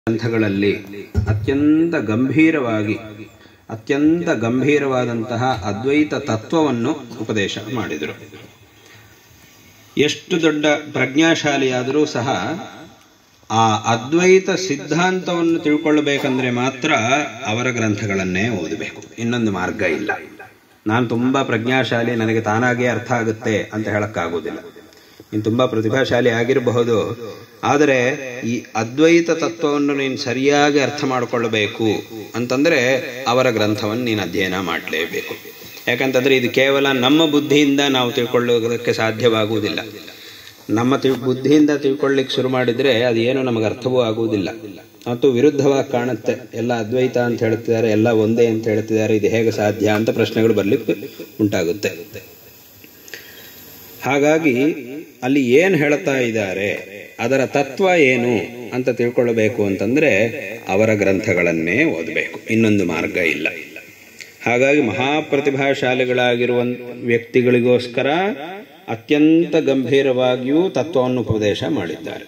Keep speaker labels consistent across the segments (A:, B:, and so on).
A: ಗ್ರಂಥಗಳಲ್ಲಿ ಅತ್ಯಂತ ಗಂಭೀರವಾಗಿ ಅತ್ಯಂತ ಗಂಭೀರವಾದಂತಹ ಅದ್ವೈತ ತತ್ವವನ್ನು ಉಪದೇಶ ಮಾಡಿದರು ಎಷ್ಟು ದೊಡ್ಡ ಪ್ರಜ್ಞಾಶಾಲಿಯಾದರೂ ಸಹ ಆ ಅದ್ವೈತ ಸಿದ್ಧಾಂತವನ್ನು ತಿಳ್ಕೊಳ್ಬೇಕಂದ್ರೆ ಮಾತ್ರ ಅವರ ಗ್ರಂಥಗಳನ್ನೇ ಓದಬೇಕು ಇನ್ನೊಂದು ಮಾರ್ಗ ಇಲ್ಲ ನಾನು ತುಂಬಾ ಪ್ರಜ್ಞಾಶಾಲಿ ನನಗೆ ತಾನಾಗೇ ಅರ್ಥ ಆಗುತ್ತೆ ಅಂತ ಹೇಳಕ್ಕಾಗೋದಿಲ್ಲ ನೀನು ತುಂಬಾ ಪ್ರತಿಭಾಶಾಲಿ ಆಗಿರಬಹುದು ಆದರೆ ಈ ಅದ್ವೈತ ತತ್ವವನ್ನು ನೀನು ಸರಿಯಾಗಿ ಅರ್ಥ ಮಾಡಿಕೊಳ್ಳಬೇಕು ಅಂತಂದ್ರೆ ಅವರ ಗ್ರಂಥವನ್ನು ನೀನು ಅಧ್ಯಯನ ಮಾಡಲೇಬೇಕು ಯಾಕಂತಂದ್ರೆ ಇದು ಕೇವಲ ನಮ್ಮ ಬುದ್ಧಿಯಿಂದ ನಾವು ತಿಳ್ಕೊಳ್ಳೋದಕ್ಕೆ ಸಾಧ್ಯವಾಗುವುದಿಲ್ಲ ನಮ್ಮ ತಿಳ್ ಬುದ್ಧಿಯಿಂದ ತಿಳ್ಕೊಳ್ಳಿಕ್ಕೆ ಶುರು ಮಾಡಿದ್ರೆ ಅದು ಏನು ನಮಗೆ ಅರ್ಥವೂ ಆಗುವುದಿಲ್ಲ ಮತ್ತು ವಿರುದ್ಧವಾಗಿ ಕಾಣುತ್ತೆ ಎಲ್ಲ ಅದ್ವೈತ ಅಂತ ಹೇಳ್ತಿದ್ದಾರೆ ಎಲ್ಲ ಒಂದೇ ಅಂತ ಹೇಳ್ತಿದ್ದಾರೆ ಇದು ಹೇಗೆ ಸಾಧ್ಯ ಅಂತ ಪ್ರಶ್ನೆಗಳು ಬರ್ಲಿಕ್ಕೆ ಉಂಟಾಗುತ್ತೆ ಹಾಗಾಗಿ ಅಲ್ಲಿ ಏನ್ ಹೇಳ್ತಾ ಇದ್ದಾರೆ ಅದರ ತತ್ವ ಏನು ಅಂತ ತಿಳ್ಕೊಳ್ಳಬೇಕು ಅಂತಂದ್ರೆ ಅವರ ಗ್ರಂಥಗಳನ್ನೇ ಓದಬೇಕು ಇನ್ನೊಂದು ಮಾರ್ಗ ಇಲ್ಲ ಹಾಗಾಗಿ ಮಹಾಪ್ರತಿಭಾಶಾಲಿಗಳಾಗಿರುವ ವ್ಯಕ್ತಿಗಳಿಗೋಸ್ಕರ ಅತ್ಯಂತ ಗಂಭೀರವಾಗಿಯೂ ತತ್ವವನ್ನು ಉಪದೇಶ ಮಾಡಿದ್ದಾರೆ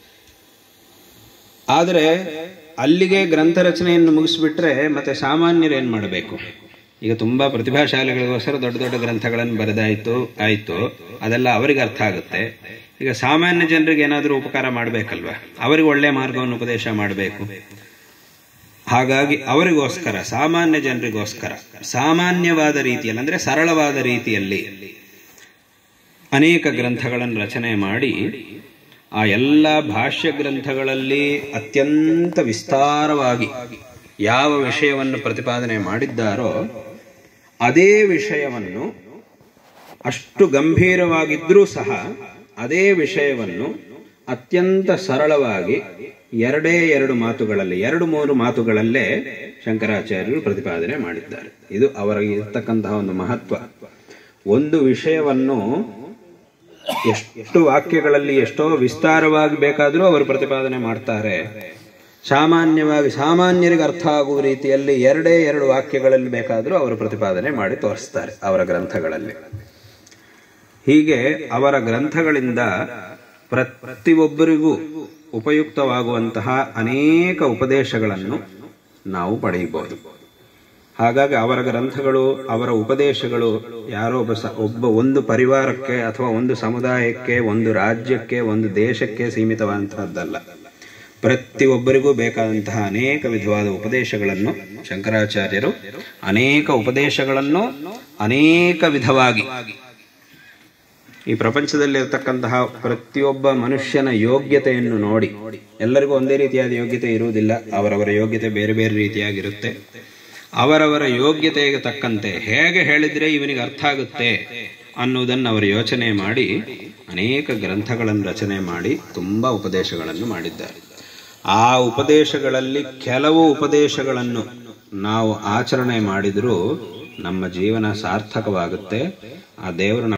A: ಆದರೆ ಅಲ್ಲಿಗೆ ಗ್ರಂಥ ರಚನೆಯನ್ನು ಮುಗಿಸ್ಬಿಟ್ರೆ ಮತ್ತೆ ಸಾಮಾನ್ಯರು ಏನ್ ಮಾಡಬೇಕು ಈಗ ತುಂಬಾ ಪ್ರತಿಭಾಶಾಲಿಗಳಿಗೋಸ್ಕರ ದೊಡ್ಡ ದೊಡ್ಡ ಗ್ರಂಥಗಳನ್ನು ಬರೆದಾಯ್ತು ಆಯ್ತು ಅದೆಲ್ಲ ಅವರಿಗೆ ಅರ್ಥ ಆಗುತ್ತೆ ಈಗ ಸಾಮಾನ್ಯ ಜನರಿಗೆ ಏನಾದರೂ ಉಪಕಾರ ಮಾಡಬೇಕಲ್ವಾ ಅವರಿಗೆ ಒಳ್ಳೆ ಮಾರ್ಗವನ್ನು ಉಪದೇಶ ಮಾಡಬೇಕು ಹಾಗಾಗಿ ಅವರಿಗೋಸ್ಕರ ಸಾಮಾನ್ಯ ಜನರಿಗೋಸ್ಕರ ಸಾಮಾನ್ಯವಾದ ರೀತಿಯಲ್ಲಿ ಅಂದ್ರೆ ಸರಳವಾದ ರೀತಿಯಲ್ಲಿ ಅನೇಕ ಗ್ರಂಥಗಳನ್ನು ರಚನೆ ಮಾಡಿ ಆ ಎಲ್ಲ ಭಾಷ್ಯ ಗ್ರಂಥಗಳಲ್ಲಿ ಅತ್ಯಂತ ವಿಸ್ತಾರವಾಗಿ ಯಾವ ವಿಷಯವನ್ನು ಪ್ರತಿಪಾದನೆ ಮಾಡಿದ್ದಾರೋ ಅದೇ ವಿಷಯವನ್ನು ಅಷ್ಟು ಗಂಭೀರವಾಗಿದ್ರೂ ಸಹ ಅದೇ ವಿಷಯವನ್ನು ಅತ್ಯಂತ ಸರಳವಾಗಿ ಎರಡೇ ಎರಡು ಮಾತುಗಳಲ್ಲಿ ಎರಡು ಮೂರು ಮಾತುಗಳಲ್ಲೇ ಶಂಕರಾಚಾರ್ಯರು ಪ್ರತಿಪಾದನೆ ಮಾಡಿದ್ದಾರೆ ಇದು ಅವರಿಗೆ ಇರ್ತಕ್ಕಂತಹ ಒಂದು ಮಹತ್ವ ಒಂದು ವಿಷಯವನ್ನು ಎಷ್ಟು ವಾಕ್ಯಗಳಲ್ಲಿ ಎಷ್ಟೋ ವಿಸ್ತಾರವಾಗಿ ಬೇಕಾದರೂ ಅವರು ಪ್ರತಿಪಾದನೆ ಮಾಡ್ತಾರೆ ಸಾಮಾನ್ಯವಾಗಿ ಸಾಮಾನ್ಯರಿಗೆ ಅರ್ಥ ಆಗುವ ರೀತಿಯಲ್ಲಿ ಎರಡೇ ಎರಡು ವಾಕ್ಯಗಳಲ್ಲಿ ಬೇಕಾದರೂ ಅವರು ಪ್ರತಿಪಾದನೆ ಮಾಡಿ ತೋರಿಸ್ತಾರೆ ಅವರ ಗ್ರಂಥಗಳಲ್ಲಿ ಹೀಗೆ ಅವರ ಗ್ರಂಥಗಳಿಂದ ಪ್ರತಿಯೊಬ್ಬರಿಗೂ ಉಪಯುಕ್ತವಾಗುವಂತಹ ಅನೇಕ ಉಪದೇಶಗಳನ್ನು ನಾವು ಪಡೆಯಬಹುದು ಹಾಗಾಗಿ ಅವರ ಗ್ರಂಥಗಳು ಅವರ ಉಪದೇಶಗಳು ಯಾರೋ ಒಬ್ಬ ಒಬ್ಬ ಒಂದು ಪರಿವಾರಕ್ಕೆ ಅಥವಾ ಒಂದು ಸಮುದಾಯಕ್ಕೆ ಒಂದು ರಾಜ್ಯಕ್ಕೆ ಒಂದು ದೇಶಕ್ಕೆ ಸೀಮಿತವಾದಂತಹದ್ದಲ್ಲ ಪ್ರತಿಯೊಬ್ಬರಿಗೂ ಬೇಕಾದಂತಹ ಅನೇಕ ವಿಧವಾದ ಉಪದೇಶಗಳನ್ನು ಶಂಕರಾಚಾರ್ಯರು ಅನೇಕ ಉಪದೇಶಗಳನ್ನು ಅನೇಕ ವಿಧವಾಗಿ ಈ ಪ್ರಪಂಚದಲ್ಲಿರ್ತಕ್ಕಂತಹ ಪ್ರತಿಯೊಬ್ಬ ಮನುಷ್ಯನ ಯೋಗ್ಯತೆಯನ್ನು ನೋಡಿ ಎಲ್ಲರಿಗೂ ಒಂದೇ ರೀತಿಯಾದ ಯೋಗ್ಯತೆ ಇರುವುದಿಲ್ಲ ಅವರವರ ಯೋಗ್ಯತೆ ಬೇರೆ ಬೇರೆ ರೀತಿಯಾಗಿರುತ್ತೆ ಅವರವರ ಯೋಗ್ಯತೆಗೆ ತಕ್ಕಂತೆ ಹೇಗೆ ಹೇಳಿದ್ರೆ ಇವನಿಗೆ ಅರ್ಥ ಆಗುತ್ತೆ ಅನ್ನುವುದನ್ನು ಅವರು ಯೋಚನೆ ಮಾಡಿ ಅನೇಕ ಗ್ರಂಥಗಳನ್ನು ರಚನೆ ಮಾಡಿ ತುಂಬಾ ಉಪದೇಶಗಳನ್ನು ಮಾಡಿದ್ದಾರೆ ಆ ಉಪದೇಶಗಳಲ್ಲಿ ಕೆಲವು ಉಪದೇಶಗಳನ್ನು ನಾವು ಆಚರಣೆ ಮಾಡಿದರೂ ನಮ್ಮ ಜೀವನ ಸಾರ್ಥಕವಾಗುತ್ತೆ ಆ ದೇವರು